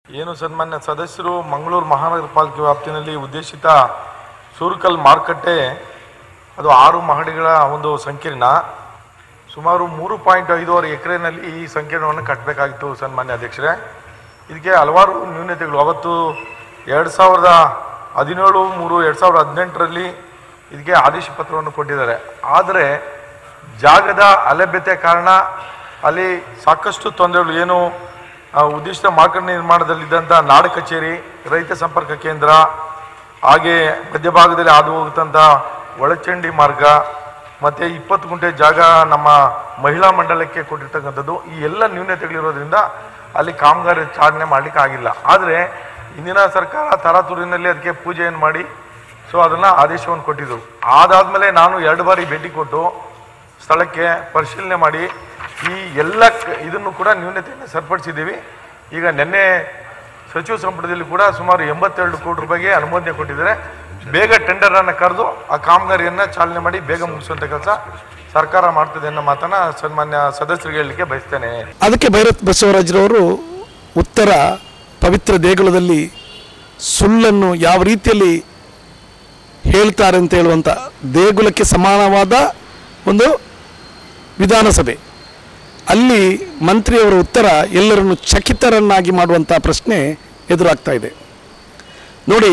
ಏನು ಸನ್ಮಾನ್ಯ ಸದಸ್ಯರು ಮಂಗಳೂರು ಮಹಾನಗರ ಪಾಲಿಕೆ ವ್ಯಾಪ್ತಿನಲ್ಲಿ ಉದ್ದೇಶಿತ ಸೂರುಕಲ್ ಮಾರುಕಟ್ಟೆ ಅದು ಆರು ಮಹಡಿಗಳ ಒಂದು ಸಂಕೀರ್ಣ ಸುಮಾರು ಮೂರು ಪಾಯಿಂಟ್ ಐದೂವರೆ ಎಕರೆನಲ್ಲಿ ಈ ಸಂಕೀರ್ಣವನ್ನು ಕಟ್ಟಬೇಕಾಗಿತ್ತು ಸನ್ಮಾನ್ಯ ಅಧ್ಯಕ್ಷರೇ ಇದಕ್ಕೆ ಹಲವಾರು ನ್ಯೂನತೆಗಳು ಅವತ್ತು ಎರಡು ಸಾವಿರದ ಹದಿನೇಳು ಮೂರು ಎರಡು ಸಾವಿರದ ಹದಿನೆಂಟರಲ್ಲಿ ಇದಕ್ಕೆ ಆದೇಶ ಪತ್ರವನ್ನು ಕೊಟ್ಟಿದ್ದಾರೆ ಆದರೆ ಜಾಗದ ಅಲಭ್ಯತೆ ಕಾರಣ ಅಲ್ಲಿ ಸಾಕಷ್ಟು ತೊಂದರೆಗಳು ಏನು ಆ, ಉದ್ದೇಶಿತ ಮಾರ್ಕೆಟ್ ನಿರ್ಮಾಣದಲ್ಲಿದ್ದಂಥ ನಾಡ ಕಚೇರಿ ರೈತ ಸಂಪರ್ಕ ಕೇಂದ್ರ ಹಾಗೆ ಮಧ್ಯಭಾಗದಲ್ಲಿ ಹಾದು ಹೋಗುತ್ತಂಥ ಒಳಚಂಡಿ ಮಾರ್ಗ ಮತ್ತು ಇಪ್ಪತ್ತು ಗುಂಟೆ ಜಾಗ ನಮ್ಮ ಮಹಿಳಾ ಮಂಡಲಕ್ಕೆ ಕೊಟ್ಟಿರ್ತಕ್ಕಂಥದ್ದು ಈ ಎಲ್ಲ ನ್ಯೂನತೆಗಳಿರೋದ್ರಿಂದ ಅಲ್ಲಿ ಕಾಮಗಾರಿ ಚಾಲನೆ ಮಾಡಲಿಕ್ಕೆ ಆಗಿಲ್ಲ ಆದರೆ ಇಂದಿನ ಸರ್ಕಾರ ತರಾತುರಿನಲ್ಲಿ ಅದಕ್ಕೆ ಪೂಜೆಯನ್ನು ಮಾಡಿ ಸೊ ಅದನ್ನು ಆದೇಶವನ್ನು ಕೊಟ್ಟಿದ್ದರು ಅದಾದಮೇಲೆ ನಾನು ಎರಡು ಬಾರಿ ಭೇಟಿ ಕೊಟ್ಟು ಸ್ಥಳಕ್ಕೆ ಪರಿಶೀಲನೆ ಮಾಡಿ ಈ ಎಲ್ಲ ಕ- ಇದನ್ನು ಕೂಡ ನ್ಯೂನತೆಯನ್ನು ಸರಿಪಡಿಸಿದ್ದೀವಿ ಈಗ ನಿನ್ನೆ ಸಚಿವ ಸಂಪುಟದಲ್ಲಿ ಕೂಡ ಸುಮಾರು ಎಂಬತ್ತೆರಡು ಕೋಟಿ ರೂಪಾಯಿಗೆ ಅನುಮೋದನೆ ಕೊಟ್ಟಿದ್ದಾರೆ ಬೇಗ ಟೆಂಡರ್ ಅನ್ನು ಕರೆದು ಆ ಕಾಮಗಾರಿಯನ್ನು ಚಾಲನೆ ಮಾಡಿ ಬೇಗ ಮುಗಿಸುವಂಥ ಕೆಲಸ ಸರ್ಕಾರ ಮಾಡ್ತದೆ ಅನ್ನೋ ಮಾತನ್ನ ಸನ್ಮಾನ್ಯ ಸದಸ್ಯರಿಗೆ ಹೇಳಲಿಕ್ಕೆ ಬಯಸ್ತೇನೆ ಅದಕ್ಕೆ ಭೈರತ್ ಬಸವರಾಜರವರು ಉತ್ತರ ಪವಿತ್ರ ದೇಗುಲದಲ್ಲಿ ಸುಳ್ಳನ್ನು ಯಾವ ರೀತಿಯಲ್ಲಿ ಹೇಳ್ತಾರೆ ಅಂತ ಹೇಳುವಂಥ ದೇಗುಲಕ್ಕೆ ಸಮಾನವಾದ ಒಂದು ವಿಧಾನಸಭೆ ಅಲ್ಲಿ ಮಂತ್ರಿಯವರ ಉತ್ತರ ಎಲ್ಲರನ್ನು ಚಕಿತರನ್ನಾಗಿ ಮಾಡುವಂಥ ಪ್ರಶ್ನೆ ಎದುರಾಗ್ತಾ ಇದೆ ನೋಡಿ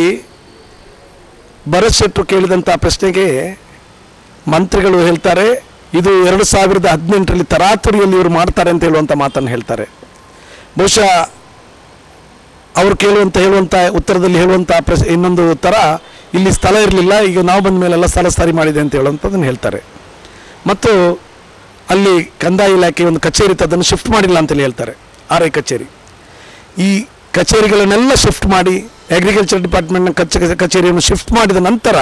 ಭರತ್ ಶೆಟ್ಟರು ಕೇಳಿದಂಥ ಪ್ರಶ್ನೆಗೆ ಮಂತ್ರಿಗಳು ಹೇಳ್ತಾರೆ ಇದು ಎರಡು ಸಾವಿರದ ಹದಿನೆಂಟರಲ್ಲಿ ತರಾತುರಿಯಲ್ಲಿ ಇವರು ಮಾಡ್ತಾರೆ ಅಂತ ಹೇಳುವಂಥ ಮಾತನ್ನು ಹೇಳ್ತಾರೆ ಬಹುಶಃ ಅವರು ಕೇಳುವಂಥ ಹೇಳುವಂಥ ಉತ್ತರದಲ್ಲಿ ಹೇಳುವಂಥ ಪ್ರಶ್ ಇನ್ನೊಂದು ಉತ್ತರ ಇಲ್ಲಿ ಸ್ಥಳ ಇರಲಿಲ್ಲ ಈಗ ನಾವು ಬಂದ ಮೇಲೆಲ್ಲ ಸ್ಥಳ ಸರಿ ಮಾಡಿದೆ ಅಂತ ಹೇಳುವಂಥದ್ದನ್ನು ಹೇಳ್ತಾರೆ ಮತ್ತು ಅಲ್ಲಿ ಕಂದಾಯ ಇಲಾಖೆ ಒಂದು ಕಚೇರಿ ಇತ್ತು ಅದನ್ನು ಶಿಫ್ಟ್ ಮಾಡಿಲ್ಲ ಅಂತೇಳಿ ಹೇಳ್ತಾರೆ ಆರ್ ಐ ಕಚೇರಿ ಈ ಕಚೇರಿಗಳನ್ನೆಲ್ಲ ಶಿಫ್ಟ್ ಮಾಡಿ ಅಗ್ರಿಕಲ್ಚರ್ ಡಿಪಾರ್ಟ್ಮೆಂಟ್ನ ಕಚ ಕಚೇರಿಯನ್ನು ಶಿಫ್ಟ್ ಮಾಡಿದ ನಂತರ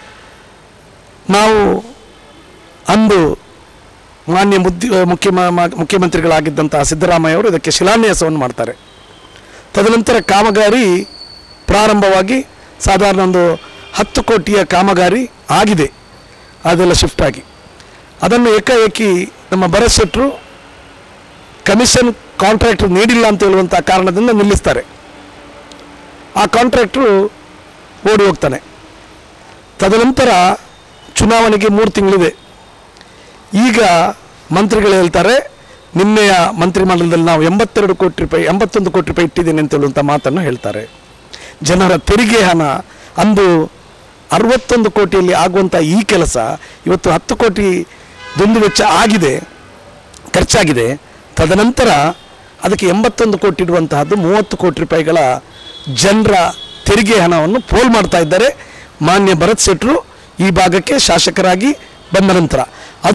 ನಾವು ಅಂದು ಮಾನ್ಯ ಮುದ್ದಿ ಮುಖ್ಯ ಮುಖ್ಯಮಂತ್ರಿಗಳಾಗಿದ್ದಂತಹ ಸಿದ್ದರಾಮಯ್ಯ ಅವರು ಇದಕ್ಕೆ ಶಿಲಾನ್ಯಾಸವನ್ನು ಮಾಡ್ತಾರೆ ತದನಂತರ ಕಾಮಗಾರಿ ಪ್ರಾರಂಭವಾಗಿ ಸಾಧಾರಣ ಒಂದು ಹತ್ತು ಕೋಟಿಯ ಕಾಮಗಾರಿ ಆಗಿದೆ ಅದೆಲ್ಲ ಶಿಫ್ಟ್ ಆಗಿ ಅದನ್ನು ಏಕಾಏಕಿ ನಮ್ಮ ಭರತ್ ಶೆಟ್ಟರು ಕಮಿಷನ್ ಕಾಂಟ್ರಾಕ್ಟರ್ ನೀಡಿಲ್ಲ ಅಂತ ಹೇಳುವಂಥ ಕಾರಣದಿಂದ ನಿಲ್ಲಿಸ್ತಾರೆ ಆ ಕಾಂಟ್ರಾಕ್ಟ್ರು ಓಡಿ ಹೋಗ್ತಾನೆ ತದನಂತರ ಚುನಾವಣೆಗೆ ಮೂರು ತಿಂಗಳಿದೆ ಈಗ ಮಂತ್ರಿಗಳು ಹೇಳ್ತಾರೆ ನಿನ್ನೆಯ ಮಂತ್ರಿಮಂಡಲದಲ್ಲಿ ನಾವು ಎಂಬತ್ತೆರಡು ಕೋಟಿ ರೂಪಾಯಿ ಎಂಬತ್ತೊಂದು ಕೋಟಿ ರೂಪಾಯಿ ಇಟ್ಟಿದ್ದೇನೆ ಅಂತ ಹೇಳುವಂಥ ಮಾತನ್ನು ಹೇಳ್ತಾರೆ ಜನರ ತೆರಿಗೆ ಹಣ ಅಂದು ಅರವತ್ತೊಂದು ಕೋಟಿಯಲ್ಲಿ ಆಗುವಂಥ ಈ ಕೆಲಸ ಇವತ್ತು ಹತ್ತು ಕೋಟಿ ದುಂದು ವೆಚ್ಚ ಆಗಿದೆ ಖರ್ಚಾಗಿದೆ ತದನಂತರ ಅದಕ್ಕೆ ಎಂಬತ್ತೊಂದು ಕೋಟಿ ಇಡುವಂತಹದ್ದು ಮೂವತ್ತು ಕೋಟಿ ರೂಪಾಯಿಗಳ ಜನರ ತೆರಿಗೆ ಹಣವನ್ನು ಪೋಲ್ ಮಾಡ್ತಾ ಇದ್ದಾರೆ ಮಾನ್ಯ ಭರತ್ ಶೆಟ್ಟರು ಈ ಭಾಗಕ್ಕೆ ಶಾಸಕರಾಗಿ ಬಂದ ನಂತರ